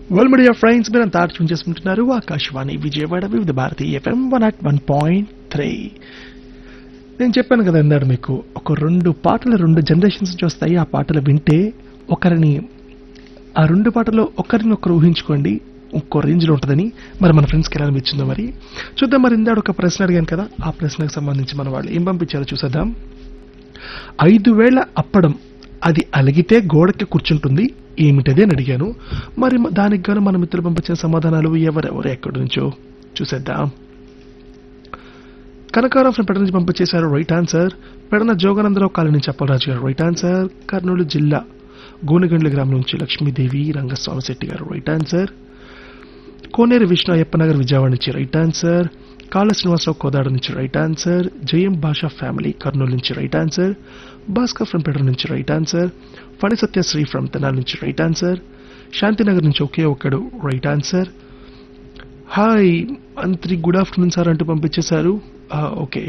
well media friends మీరు అంతా ఆర్చం చేసుకుంటున్నారు Akashvani Vijayawada Vividh Bharati FM one at one point three నేను చెప్పాను కదా ఇందాడు మీకు ఒక రెండు పాటలు రెండు జనరేషన్స్ నుంచి వస్తాయి ఆ పాటలు వింటే ఒకరిని ఆ రెండు పాటల్లో ఒకరిని ఒకరు ఊహించుకోండి ఇంకో రేంజ్లో ఉంటుందని మరి మన ఫ్రెండ్స్కి ఎలా అనిపించిందో మరి చూద్దాం మరి ఇందాడు ఒక ప్రశ్న అడిగాను కదా ఆ ప్రశ్నకు సంబంధించి మన వాళ్ళు ఏం పంపించారో చూసేద్దాం ఐదు వేల అప్పడం అది అలిగితే గోడకి కూర్చుంటుంది ఏమిటది అని అడిగాను మరి మ- దానికి గాను మన మిత్రులు పంపించిన సమాధానాలు ఎవరెవరు ఎక్కడి నుంచో చూసేద్దాం కనకారావు ఫ్రెండ్ పెడ నుంచి పంపించేశారు right answer Pedana Joganandarao colony నుంచి అప్పలరాజు గారు రైట్ ఆన్సర్ కర్నూలు జిల్లా గోనగండ్ల గ్రామం నుంచి లక్ష్మీదేవి రంగస్వామి శెట్టి గారు రైట్ ఆన్సర్ కోనేరు విష్ణు అయ్యప్పనగర్ విజయవాడ నుంచి రైట్ ఆన్సర్ కాళ శ్రీనివాసరావు కోదాడ నుంచి రైట్ ఆన్సర్ జయం భాషా ఫ్యామిలీ కర్నూలు నుంచి right answer Bhaskar from Pedar నుంచి right answer Phani Satyasri from Tenali నుంచి రైట్ ఆన్సర్ శాంతినగర్ నుంచి ఒకే ఒక్కడు రైట్ ఆన్సర్ హాయ్ అంత్రి గుడ్ ఆఫ్టర్నూన్ సార్ అంటూ పంపించేశారు ఆ, ఓకే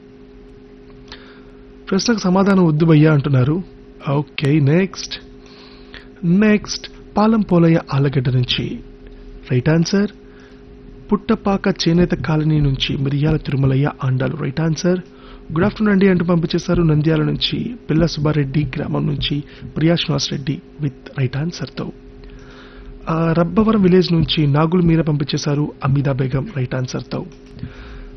ప్రశ్నకు సమాధానం వద్దు భయ్యా అంటున్నారు okay next next Palam Polaiah Allagadda నుంచి రైట్ ఆన్సర్ పుట్టపాక చేనేత కాలనీ నుంచి Miriyala Tirumalaiah Andalu right answer good afternoon అండి అంటూ పంపించేశారు నంద్యాల నుంచి పిల్ల సుబ్బారెడ్డి గ్రామం నుంచి ప్రియా శ్రీనివాస్ రెడ్డి విత్ రైట్ ఆన్సర్తో ఆ, రబ్బవరం విలేజ్ నుంచి నాగుల్ మీర పంపించేశారు అమీదా బేగం రైట్ ఆన్సర్తో